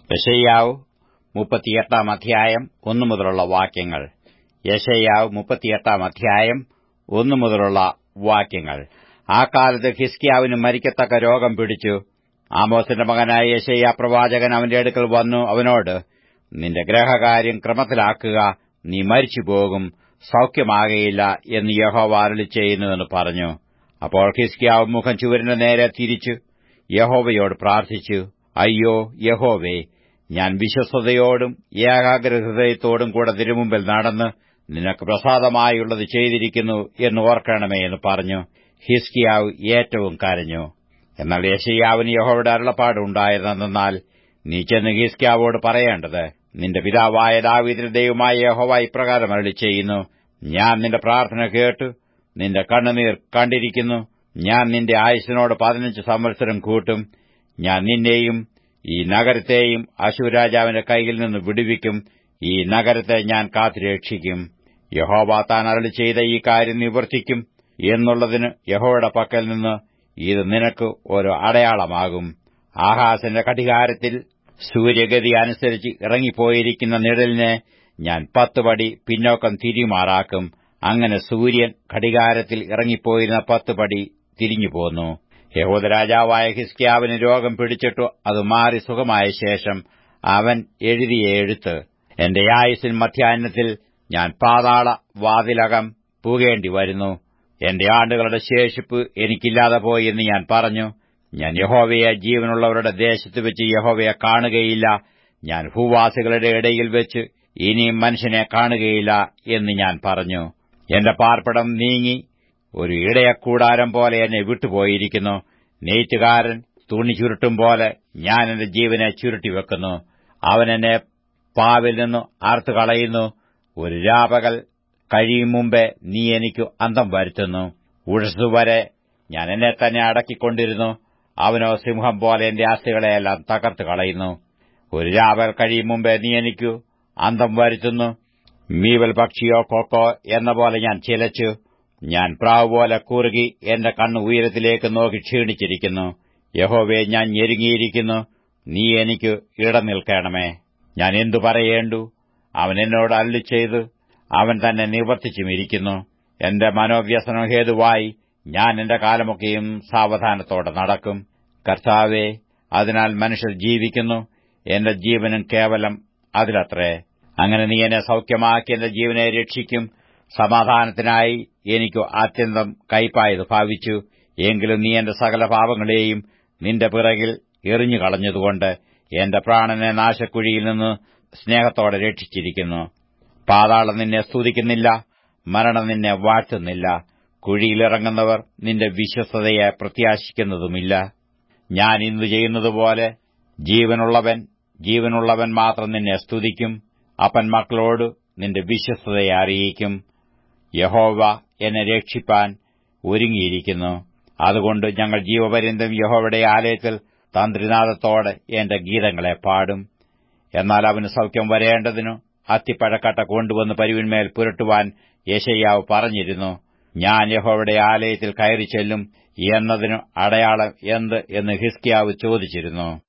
യശയ്യാവ് മുപ്പത്തിയെട്ടാം അധ്യായം ഒന്നു മുതലുള്ള വാക്യങ്ങൾ യശയ്യാവ് മുപ്പത്തിയെട്ടാം അധ്യായം ഒന്നു മുതലുള്ള വാക്യങ്ങൾ ആ കാലത്ത് ഹിസ്കിയാവിന് മരിക്കത്തക്ക രോഗം പിടിച്ചു ആമോസിന്റെ മകനായ യശയ്യ പ്രവാചകൻ അവന്റെ അടുക്കൽ വന്നു അവനോട് നിന്റെ ഗ്രഹകാര്യം ക്രമത്തിലാക്കുക നീ മരിച്ചുപോകും സൌഖ്യമാകയില്ല എന്ന് യഹോവ അരളി ചെയ്യുന്നുവെന്ന് പറഞ്ഞു അപ്പോൾ ഹിസ്കിയാവ് മുഖം ചുവരിന്റെ നേരെ തിരിച്ചു യഹോവയോട് പ്രാർത്ഥിച്ചു അയ്യോ യഹോവേ ഞാൻ വിശ്വസ്തയോടും ഏകാഗ്രഹൃദയത്തോടും കൂടെ തിരുമുമ്പിൽ നടന്ന് നിനക്ക് പ്രസാദമായുള്ളത് ചെയ്തിരിക്കുന്നു എന്ന് ഓർക്കണമേ എന്ന് പറഞ്ഞു ഹിസ്കിയാവ് ഏറ്റവും കരഞ്ഞു എന്നാൽ യശയ്യാവിന് യഹോവയുടെ അരുളപ്പാടുണ്ടായതെന്നാൽ നീ ചെന്ന് ഹിസ്കിയാവോട് പറയേണ്ടത് നിന്റെ പിതാവായ ദാവീദിന്റെ ദൈവമായ യഹോവ ഇപ്രകാരം അരളി ചെയ്യുന്നു ഞാൻ നിന്റെ പ്രാർത്ഥന കേട്ടു നിന്റെ കണ്ണുനീർ കണ്ടിരിക്കുന്നു ഞാൻ നിന്റെ ആയുസിനോട് പതിനഞ്ച് സംവത്സരം കൂട്ടും ഞാൻ നിന്നെയും ഈ നഗരത്തെയും അശുരാജാവിന്റെ കൈയിൽ നിന്ന് വിടുവിക്കും ഈ നഗരത്തെ ഞാൻ കാത്തുരക്ഷിക്കും യഹോവ താൻ അരളി ചെയ്ത ഈ കാര്യം നിവർത്തിക്കും എന്നുള്ളതിന് യഹോയുടെ പക്കൽ നിന്ന് ഇത് നിനക്ക് ഒരു അടയാളമാകും ആഹാസിന്റെ കഠികാരത്തിൽ സൂര്യഗതി അനുസരിച്ച് ഇറങ്ങിപ്പോയിരിക്കുന്ന നിഴലിനെ ഞാൻ പത്ത് പടി പിന്നോക്കം തിരിമാറാക്കും അങ്ങനെ സൂര്യൻ ഘടികാരത്തിൽ ഇറങ്ങിപ്പോയിരുന്ന പത്ത് പടി തിരിഞ്ഞുപോന്നു യഹൂദ രാജാവായ ഹിസ്കിയാവിന് രോഗം പിടിച്ചിട്ടു അത് മാറി സുഖമായ ശേഷം അവൻ എഴുതിയ എഴുത്ത് എന്റെ ആയുസിൻ മധ്യാഹ്നത്തിൽ ഞാൻ പാതാള വാതിലകം പൂകേണ്ടി വരുന്നു എന്റെ ആണ്ടുകളുടെ ശേഷിപ്പ് എനിക്കില്ലാതെ പോയി എന്ന് ഞാൻ പറഞ്ഞു ഞാൻ യഹോവയെ ജീവനുള്ളവരുടെ ദേശത്ത് വെച്ച് യഹോവയെ കാണുകയില്ല ഞാൻ ഭൂവാസികളുടെ ഇടയിൽ വെച്ച് ഇനിയും മനുഷ്യനെ കാണുകയില്ല എന്ന് ഞാൻ പറഞ്ഞു എന്റെ പാർപ്പിടം നീങ്ങി ഒരു ഇടയക്കൂടാരം പോലെ എന്നെ വിട്ടുപോയിരിക്കുന്നു നെയ്ത്തുകാരൻ തുണി ചുരുട്ടും പോലെ ഞാൻ എന്റെ ജീവനെ ചുരുട്ടിവെക്കുന്നു അവൻ എന്നെ പാവിൽ നിന്ന് ആർത്തു കളയുന്നു ഒരു രാപകൽ കഴിയും മുമ്പേ നീ എനിക്ക് അന്തം വരുത്തുന്നു ഉഴസുവരെ ഞാൻ എന്നെ തന്നെ അടക്കിക്കൊണ്ടിരുന്നു അവനോ സിംഹം പോലെ എന്റെ ആസ്തികളെയെല്ലാം തകർത്ത് കളയുന്നു ഒരു രാപകൽ കഴിയും മുമ്പേ നീ എനിക്കു അന്തം വരുത്തുന്നു മീവൽ പക്ഷിയോ കൊക്കോ എന്ന പോലെ ഞാൻ ചിലച്ചു ഞാൻ പ്രാവ് പോലെ കുറുകി എന്റെ കണ്ണ് ഉയരത്തിലേക്ക് നോക്കി ക്ഷീണിച്ചിരിക്കുന്നു യഹോവയെ ഞാൻ ഞെരുങ്ങിയിരിക്കുന്നു നീ എനിക്ക് ഇടം നിൽക്കണമേ ഞാൻ എന്തു പറയേണ്ടു അവൻ എന്നോട് അല്ലി ചെയ്ത് അവൻ തന്നെ നിവർത്തിച്ചുമിരിക്കുന്നു എന്റെ മനോവ്യസനം ഹേതുവായി ഞാൻ എന്റെ കാലമൊക്കെയും സാവധാനത്തോടെ നടക്കും കർത്താവെ അതിനാൽ മനുഷ്യർ ജീവിക്കുന്നു എന്റെ ജീവനും കേവലം അതിലത്രേ അങ്ങനെ നീ എന്നെ സൌഖ്യമാക്കി എന്റെ ജീവനെ രക്ഷിക്കും സമാധാനത്തിനായി എനിക്ക് അത്യന്തം കൈപ്പായത് ഭാവിച്ചു എങ്കിലും നീ എന്റെ സകല പാപങ്ങളെയും നിന്റെ പിറകിൽ എറിഞ്ഞു കളഞ്ഞതുകൊണ്ട് എന്റെ പ്രാണനെ നാശക്കുഴിയിൽ നിന്ന് സ്നേഹത്തോടെ രക്ഷിച്ചിരിക്കുന്നു പാതാളം നിന്നെ സ്തുതിക്കുന്നില്ല മരണം നിന്നെ വാഴ്ത്തുന്നില്ല കുഴിയിലിറങ്ങുന്നവർ നിന്റെ വിശ്വസ്തതയെ പ്രത്യാശിക്കുന്നതുമില്ല ഞാൻ ഇന്ന് ചെയ്യുന്നതുപോലെ ജീവനുള്ളവൻ ജീവനുള്ളവൻ മാത്രം നിന്നെ സ്തുതിക്കും അപ്പൻ മക്കളോട് നിന്റെ വിശ്വസ്തതയെ അറിയിക്കും യഹോവ എന്നെ രക്ഷിപ്പാൻ ഒരുങ്ങിയിരിക്കുന്നു അതുകൊണ്ട് ഞങ്ങൾ ജീവപര്യന്തം യഹോവയുടെ ആലയത്തിൽ തന്ത്രിനാഥത്തോടെ എന്റെ ഗീതങ്ങളെ പാടും എന്നാൽ അവന് സൌഖ്യം വരേണ്ടതിനു അത്തിപ്പഴക്കട്ട കൊണ്ടുവന്ന് പരുവിന്മേൽ പുരട്ടുവാൻ യേശയ്യാവ് പറഞ്ഞിരുന്നു ഞാൻ യഹോവയുടെ ആലയത്തിൽ കയറി ചെല്ലും എന്നതിനു അടയാളം എന്ത് എന്ന് ഹിസ്കിയാവ് ചോദിച്ചിരുന്നു